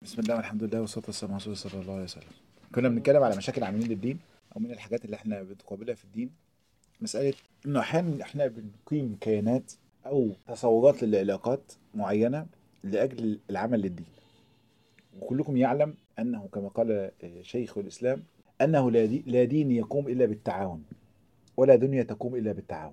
بسم الله والحمد لله والصلاه والسلام على رسول الله صلى الله عليه وسلم كنا بنتكلم على مشاكل عاملين للدين او من الحاجات اللي احنا بنقابلها في الدين مساله انه احيانا احنا بنقيم كيانات او تصورات للعلاقات معينه لاجل العمل للدين وكلكم يعلم انه كما قال شيخ الاسلام انه لا دي- لا دين يقوم الا بالتعاون ولا دنيا تقوم الا بالتعاون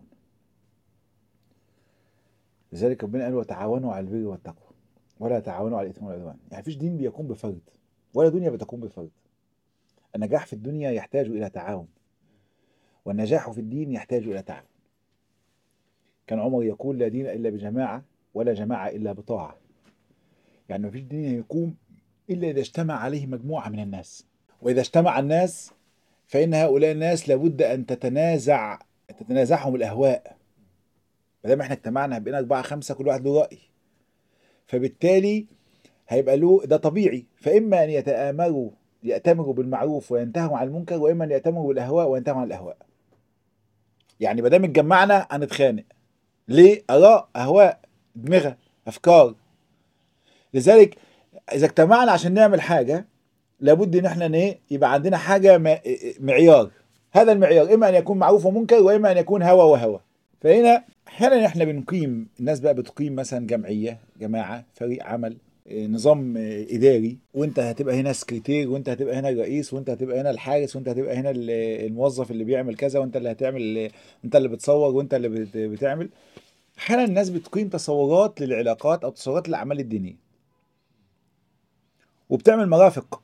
لذلك ربنا قال وتعاونوا على البر والتقوى ولا تعاونوا على الاثم والعدوان يعني مفيش دين بيقوم بفرد ولا دنيا بتقوم بفرد النجاح في الدنيا يحتاج الى تعاون والنجاح في الدين يحتاج الى تعاون كان عمر يقول لا دين الا بجماعه ولا جماعه الا بطاعه يعني مفيش دين يقوم الا اذا اجتمع عليه مجموعه من الناس واذا اجتمع الناس فان هؤلاء الناس لابد ان تتنازع تتنازعهم الاهواء ما دام احنا اجتمعنا بقينا اربعه خمسه كل واحد له راي فبالتالي هيبقى له ده طبيعي فاما ان يتامروا يأتمروا بالمعروف وينتهوا عن المنكر واما ان يأتمروا بالاهواء وينتهوا عن الاهواء يعني ما دام اتجمعنا هنتخانق ليه اراء اهواء دماغه افكار لذلك اذا اجتمعنا عشان نعمل حاجه لابد ان احنا ايه يبقى عندنا حاجه م- معيار هذا المعيار اما ان يكون معروف ومنكر واما ان يكون هوى وهوى فهنا احيانا احنا بنقيم الناس بقى بتقيم مثلا جمعيه جماعه فريق عمل إيه، نظام إيه، اداري وانت هتبقى هنا سكرتير وانت هتبقى هنا الرئيس وانت هتبقى هنا الحارس وانت هتبقى هنا ال- الموظف اللي بيعمل كذا وانت اللي هتعمل انت اللي بتصور وانت اللي بت- بتعمل احيانا الناس بتقيم تصورات للعلاقات او تصورات للاعمال الدينيه وبتعمل مرافق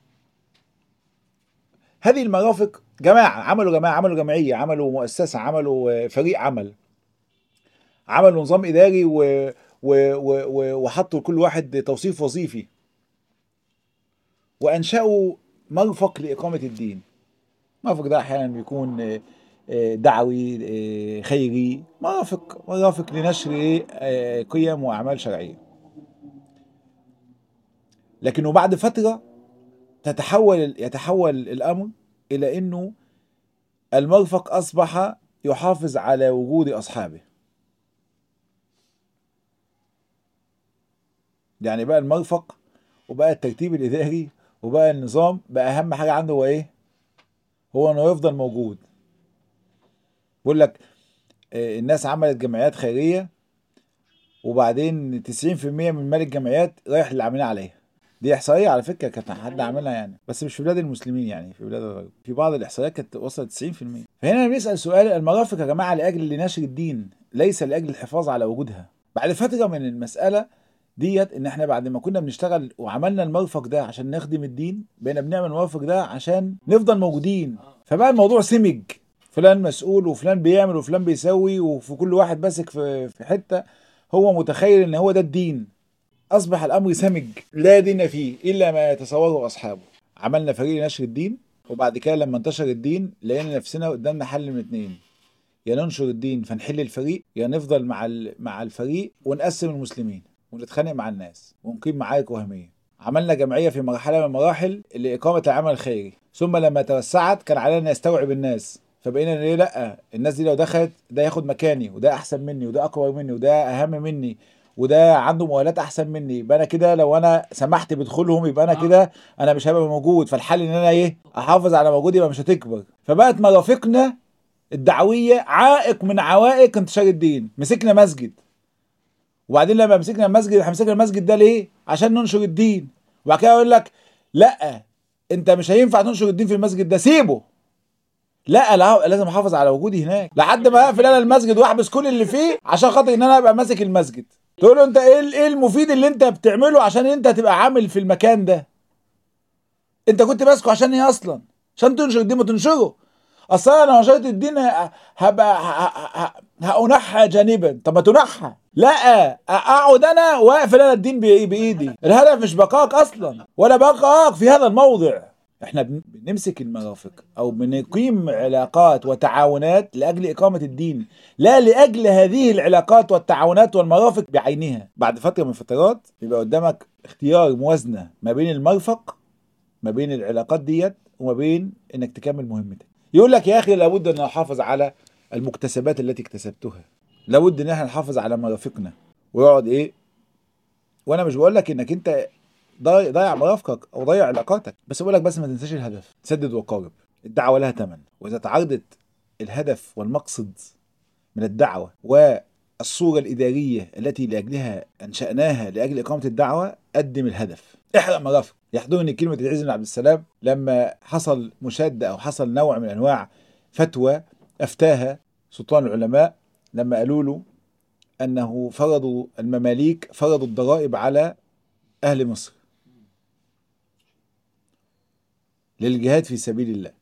هذه المرافق جماعه عملوا جماعه عملوا جمعيه عملوا مؤسسه عملوا آه، فريق عمل عملوا نظام اداري و... و... و... و... وحطوا لكل واحد توصيف وظيفي وانشأوا مرفق لاقامه الدين مرفق ده احيانا بيكون آه، آه، دعوي آه، خيري مرافق مرافق لنشر إيه؟ آه، قيم واعمال شرعيه لكنه بعد فتره تتحول يتحول الامر الى انه المرفق اصبح يحافظ على وجود اصحابه يعني بقى المرفق وبقى الترتيب الاداري وبقى النظام بقى اهم حاجه عنده هو ايه هو انه يفضل موجود بيقول لك آه، الناس عملت جمعيات خيريه وبعدين 90% من مال الجمعيات رايح للي عاملين عليها دي احصائيه على فكره كانت حد عاملها يعني بس مش في بلاد المسلمين يعني في بلاد الغرب في بعض الاحصائيات كانت وصلت 90% فهنا بنسال سؤال المرافق يا جماعه لاجل نشر الدين ليس لاجل الحفاظ على وجودها بعد فتره من المساله ديت ان احنا بعد ما كنا بنشتغل وعملنا المرفق ده عشان نخدم الدين بقينا بنعمل المرفق ده عشان نفضل موجودين فبقى الموضوع سمج فلان مسؤول وفلان بيعمل وفلان بيسوي وفي كل واحد ماسك في في حته هو متخيل ان هو ده الدين اصبح الامر سمج لا دين فيه الا ما يتصوره اصحابه عملنا فريق لنشر الدين وبعد كده لما انتشر الدين لقينا نفسنا قدامنا حل من اتنين يا ننشر الدين فنحل الفريق يا نفضل مع ال- مع الفريق ونقسم المسلمين ونتخانق مع الناس ونقيم معارك وهميه عملنا جمعيه في مرحله من المراحل لاقامه العمل الخيري ثم لما توسعت كان علينا نستوعب الناس فبقينا ليه لا الناس دي لو دخلت ده ياخد مكاني وده احسن مني وده اكبر مني وده اهم مني وده عنده مؤهلات احسن مني يبقى انا كده لو انا سمحت بدخولهم يبقى انا كده انا مش هبقى موجود فالحل ان انا ايه احافظ على وجودي يبقى مش هتكبر فبقت مرافقنا الدعويه عائق من عوائق انتشار الدين مسكنا مسجد وبعدين لما مسكنا المسجد احنا مسكنا المسجد ده ليه عشان ننشر الدين وبعد كده يقول لك لا انت مش هينفع تنشر الدين في المسجد ده سيبه لا لا لازم احافظ على وجودي هناك لحد ما اقفل انا المسجد واحبس كل اللي فيه عشان خاطر ان انا ابقى ماسك المسجد تقول له انت ايه ال- ايه المفيد اللي انت بتعمله عشان انت تبقى عامل في المكان ده انت كنت ماسكه عشان ايه اصلا عشان تنشر الدين ما تنشره اصلا انا نشرت الدين ه- هبقى ه- ه- ه- هأنحى جانبا طب ما تنحى لا اقعد انا واقفل انا الدين بإيه- بايدي الهدف مش بقاك اصلا ولا بقاك في هذا الموضع احنا بن- بنمسك المرافق او بنقيم علاقات وتعاونات لاجل اقامه الدين لا لاجل هذه العلاقات والتعاونات والمرافق بعينها بعد فتره من الفترات يبقى قدامك اختيار موازنه ما بين المرفق ما بين العلاقات ديت وما بين انك تكمل مهمتك يقول لك يا اخي لابد ان نحافظ على المكتسبات التي اكتسبتها لابد ان احنا نحافظ على مرافقنا ويقعد ايه وانا مش بقول لك انك انت ضايع ضايع مرافقك او ضايع علاقاتك بس بقول لك بس ما تنساش الهدف سدد وقارب الدعوه لها ثمن واذا تعارضت الهدف والمقصد من الدعوه والصوره الاداريه التي لاجلها انشاناها لاجل اقامه الدعوه قدم الهدف احرق مرافق يحضرني كلمه العز بن عبد السلام لما حصل مشاده او حصل نوع من انواع فتوى افتاها سلطان العلماء لما قالوا له انه فرضوا المماليك فرضوا الضرائب على اهل مصر للجهاد في سبيل الله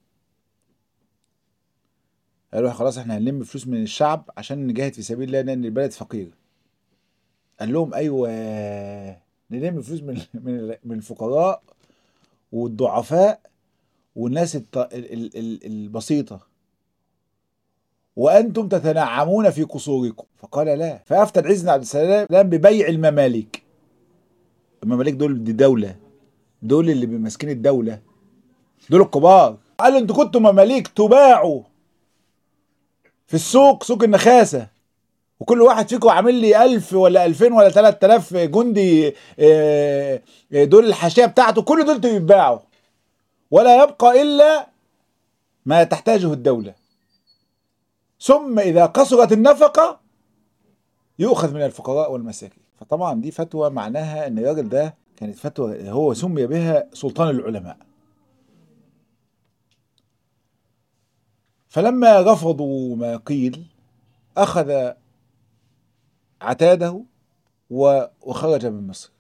قالوا خلاص احنا هنلم فلوس من الشعب عشان نجاهد في سبيل الله لان البلد فقير قال لهم ايوه نلم فلوس من من من الفقراء والضعفاء والناس الط... ال... ال... ال... البسيطه وانتم تتنعمون في قصوركم فقال لا فافتى العز بن عبد السلام ببيع المماليك المماليك دول دي دوله دول اللي ماسكين الدوله دول الكبار قال انتوا كنتوا مماليك تباعوا في السوق سوق النخاسه وكل واحد فيكم عامل لي ألف ولا ألفين ولا تلات آلاف جندي دول الحاشية بتاعته كل دول بيتباعوا ولا يبقى إلا ما تحتاجه الدولة ثم إذا قصرت النفقة يؤخذ من الفقراء والمساكين فطبعا دي فتوى معناها ان الراجل ده كانت فتوى هو سمي بها سلطان العلماء فلما رفضوا ما قيل أخذ عتاده وخرج من مصر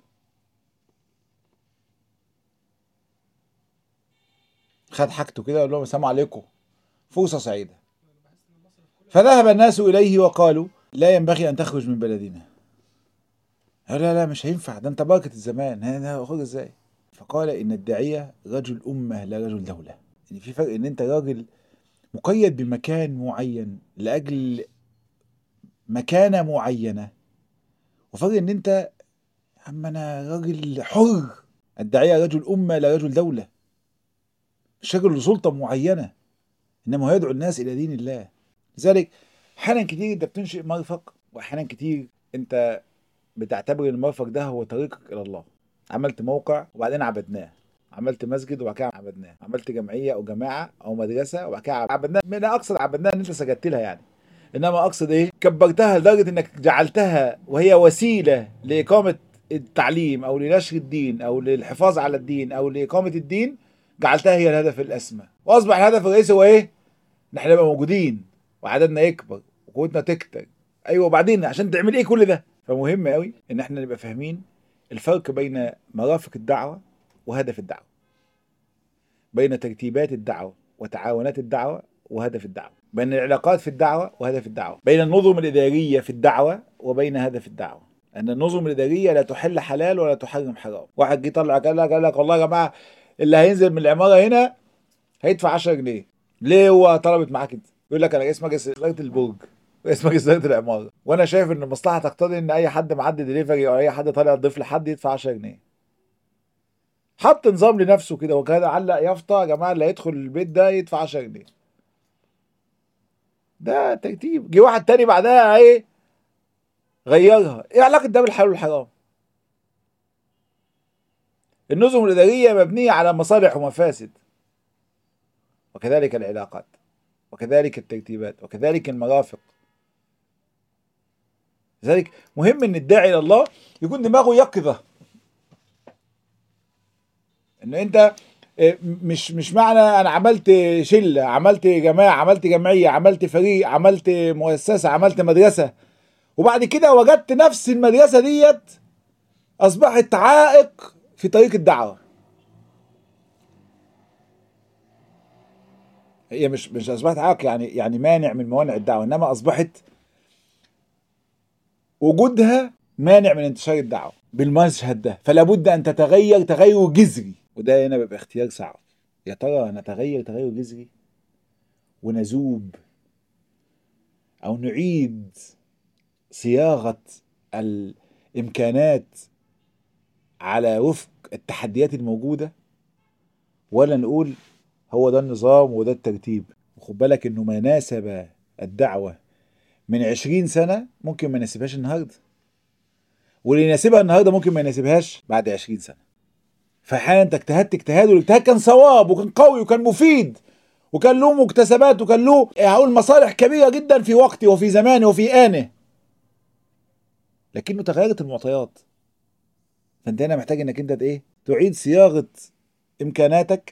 خد حاجته كده وقال لهم السلام عليكم فرصة سعيدة فذهب الناس إليه وقالوا لا ينبغي أن تخرج من بلدنا قال لا لا مش هينفع ده أنت بركة الزمان أنا أخرج إزاي فقال إن الداعية رجل أمة لا رجل دولة يعني في فرق إن أنت راجل مقيد بمكان معين لأجل مكانة معينة وفرق ان انت اما انا راجل حر الداعية رجل أمة لا رجل دولة مش رجل لسلطة معينة إنما يدعو الناس إلى دين الله لذلك أحيانا كتير أنت بتنشئ مرفق وأحيانا كتير أنت بتعتبر المرفق ده هو طريقك إلى الله عملت موقع وبعدين عبدناه عملت مسجد وبعد كده عبدناه عملت جمعيه او جماعه او مدرسه وبعد كده عبدناه من اقصد عبدناها ان انت سجدت لها يعني انما اقصد ايه كبرتها لدرجه انك جعلتها وهي وسيله لاقامه التعليم او لنشر الدين او للحفاظ على الدين او لاقامه الدين جعلتها هي الهدف الاسمى واصبح الهدف الرئيسي هو ايه؟ ان احنا نبقى موجودين وعددنا يكبر وقوتنا تكتر ايوه وبعدين عشان تعمل ايه كل ده؟ فمهم قوي ان احنا نبقى فاهمين الفرق بين مرافق الدعوه وهدف الدعوه بين ترتيبات الدعوه وتعاونات الدعوه وهدف الدعوه بين العلاقات في الدعوه وهدف الدعوه بين النظم الاداريه في الدعوه وبين هدف الدعوه ان النظم الاداريه لا تحل حلال ولا تحرم حرام واحد جه طلع قال لك قال لك والله يا جماعه اللي هينزل من العماره هنا هيدفع 10 جنيه ليه هو طلبت معاك انت يقول لك انا اسم مجلس اداره البرج اسم مجلس اداره العماره وانا شايف ان المصلحه تقتضي ان اي حد معدي دليفري او اي حد طالع يضيف لحد يدفع 10 جنيه حط نظام لنفسه كده وكان علق يافطه يا جماعه اللي هيدخل البيت ده يدفع 10 جنيه ده ترتيب جه واحد تاني بعدها ايه غيرها ايه علاقه ده بالحلال والحرام النظم الاداريه مبنيه على مصالح ومفاسد وكذلك العلاقات وكذلك الترتيبات وكذلك المرافق لذلك مهم ان الداعي الى الله يكون دماغه يقظه ان انت مش مش معنى انا عملت شله عملت جماعه عملت جمعيه عملت فريق عملت مؤسسه عملت مدرسه وبعد كده وجدت نفس المدرسه ديت اصبحت عائق في طريق الدعوه هي مش مش اصبحت عائق يعني يعني مانع من موانع الدعوه انما اصبحت وجودها مانع من انتشار الدعوه بالمشهد ده فلا بد ان تتغير تغير جذري وده هنا بيبقى اختيار صعب يا ترى نتغير تغير جذري ونذوب او نعيد صياغه الامكانات على وفق التحديات الموجوده ولا نقول هو ده النظام وده الترتيب وخد بالك انه ما ناسب الدعوه من عشرين سنه ممكن ما يناسبهاش النهارده واللي يناسبها النهارده ممكن ما يناسبهاش بعد عشرين سنه فاحيانا انت اجتهدت اجتهاد والاجتهاد كان صواب وكان قوي وكان مفيد وكان له مكتسبات وكان له هقول مصالح كبيره جدا في وقته وفي زمانه وفي انه لكنه تغيرت المعطيات فانت هنا محتاج انك انت ايه تعيد صياغه امكاناتك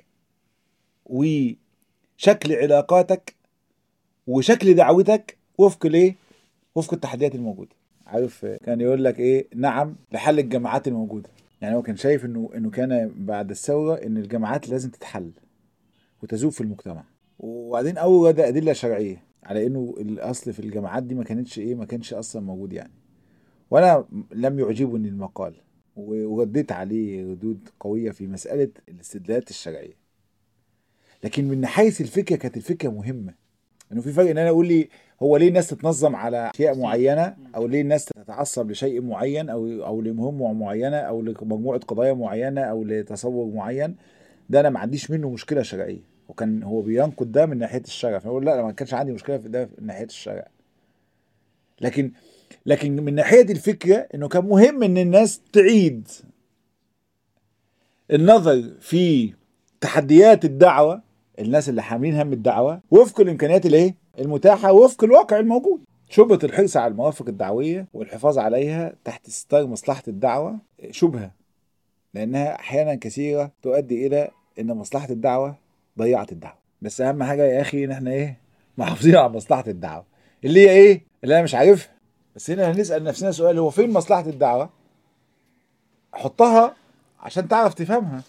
وشكل علاقاتك وشكل دعوتك وفق الايه وفق التحديات الموجوده عارف كان يقول لك ايه نعم لحل الجماعات الموجوده يعني هو كان شايف انه انه كان بعد الثوره ان الجماعات لازم تتحل وتذوب في المجتمع وبعدين اورد ادله شرعيه على انه الاصل في الجماعات دي ما كانتش ايه ما كانش اصلا موجود يعني وانا لم يعجبني المقال ورديت عليه ردود قويه في مساله الاستدلالات الشرعيه لكن من حيث الفكره كانت الفكره مهمه انه في فرق ان انا اقول لي هو ليه الناس تتنظم على اشياء معينه او ليه الناس تتعصب لشيء معين او او لمهمه معينه او لمجموعه قضايا معينه او لتصور معين ده انا ما عنديش منه مشكله شرعيه وكان هو بينقد ده من ناحيه الشرع فاقول لا ما كانش عندي مشكله في ده من ناحيه الشرع لكن لكن من ناحيه الفكره انه كان مهم ان الناس تعيد النظر في تحديات الدعوه الناس اللي حاملين هم الدعوه وفق الامكانيات الايه المتاحه وفق الواقع الموجود شبهه الحرص على الموافق الدعويه والحفاظ عليها تحت ستار مصلحه الدعوه شبهه لانها احيانا كثيره تؤدي الى ان مصلحه الدعوه ضيعت الدعوه بس اهم حاجه يا اخي ان احنا ايه محافظين على مصلحه الدعوه اللي هي ايه اللي انا مش عارفها بس هنا هنسال نفسنا سؤال هو فين مصلحه الدعوه حطها عشان تعرف تفهمها